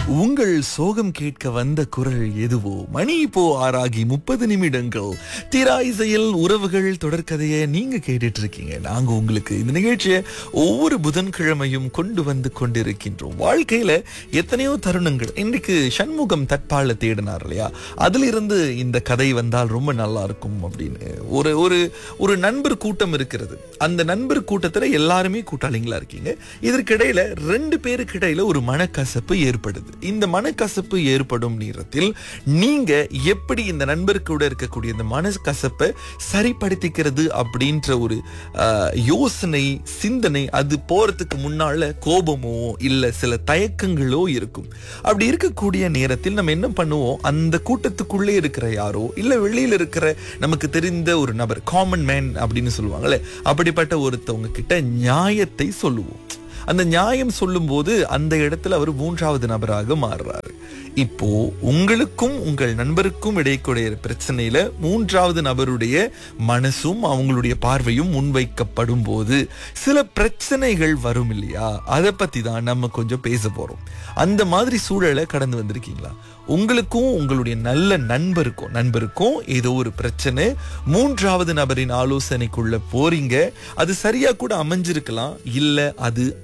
உங்கள் சோகம் கேட்க வந்த குரல் எதுவோ மணி இப்போ ஆறாகி முப்பது நிமிடங்கள் திரா இசையில் உறவுகள் தொடர்கதையை நீங்க கேட்டுட்டு இருக்கீங்க நாங்க உங்களுக்கு இந்த நிகழ்ச்சியை ஒவ்வொரு புதன்கிழமையும் கொண்டு வந்து கொண்டிருக்கின்றோம் வாழ்க்கையில எத்தனையோ தருணங்கள் இன்னைக்கு சண்முகம் தற்பால தேடினார் இல்லையா அதுல இருந்து இந்த கதை வந்தால் ரொம்ப நல்லா இருக்கும் அப்படின்னு ஒரு ஒரு ஒரு நண்பர் கூட்டம் இருக்கிறது அந்த நண்பர் கூட்டத்துல எல்லாருமே கூட்டாளிங்களா இருக்கீங்க இதற்கிடையில ரெண்டு பேருக்கு இடையில ஒரு மனக்கசப்பு ஏற்படுது இந்த மனக்கசப்பு ஏற்படும் நேரத்தில் நீங்க எப்படி இந்த நண்பருக்கு கூட இருக்கக்கூடிய இந்த மனக்கசப்பை சரிப்படுத்திக்கிறது அப்படின்ற ஒரு ஆஹ், யோசனை சிந்தனை அது போறதுக்கு முன்னால கோபமோ இல்ல சில தயக்கங்களோ இருக்கும் அப்படி இருக்கக்கூடிய நேரத்தில் நம்ம என்ன பண்ணுவோம் அந்த கூட்டத்துக்குள்ளே இருக்கிற யாரோ இல்ல வெளியில இருக்கிற நமக்கு தெரிந்த ஒரு நபர் காமன் மேன் அப்படின்னு சொல்லுவாங்கல்ல அப்படிப்பட்ட ஒருத்தவங்க கிட்ட நியாயத்தை சொல்லுவோம் அந்த நியாயம் சொல்லும்போது அந்த இடத்துல அவர் மூன்றாவது நபராக மாறுறாரு இப்போ உங்களுக்கும் உங்கள் நண்பருக்கும் இடையக்கூடிய பிரச்சனையில மூன்றாவது நபருடைய மனசும் அவங்களுடைய பார்வையும் முன்வைக்கப்படும் போது சில பிரச்சனைகள் வரும் இல்லையா அதை பத்தி தான் நம்ம கொஞ்சம் பேச போறோம் அந்த மாதிரி சூழலை கடந்து வந்திருக்கீங்களா உங்களுக்கும் உங்களுடைய நல்ல நண்பருக்கும் நண்பருக்கும் ஏதோ ஒரு பிரச்சனை மூன்றாவது நபரின் ஆலோசனைக்குள்ள போறீங்க அது சரியா கூட அமைஞ்சிருக்கலாம் இல்ல அது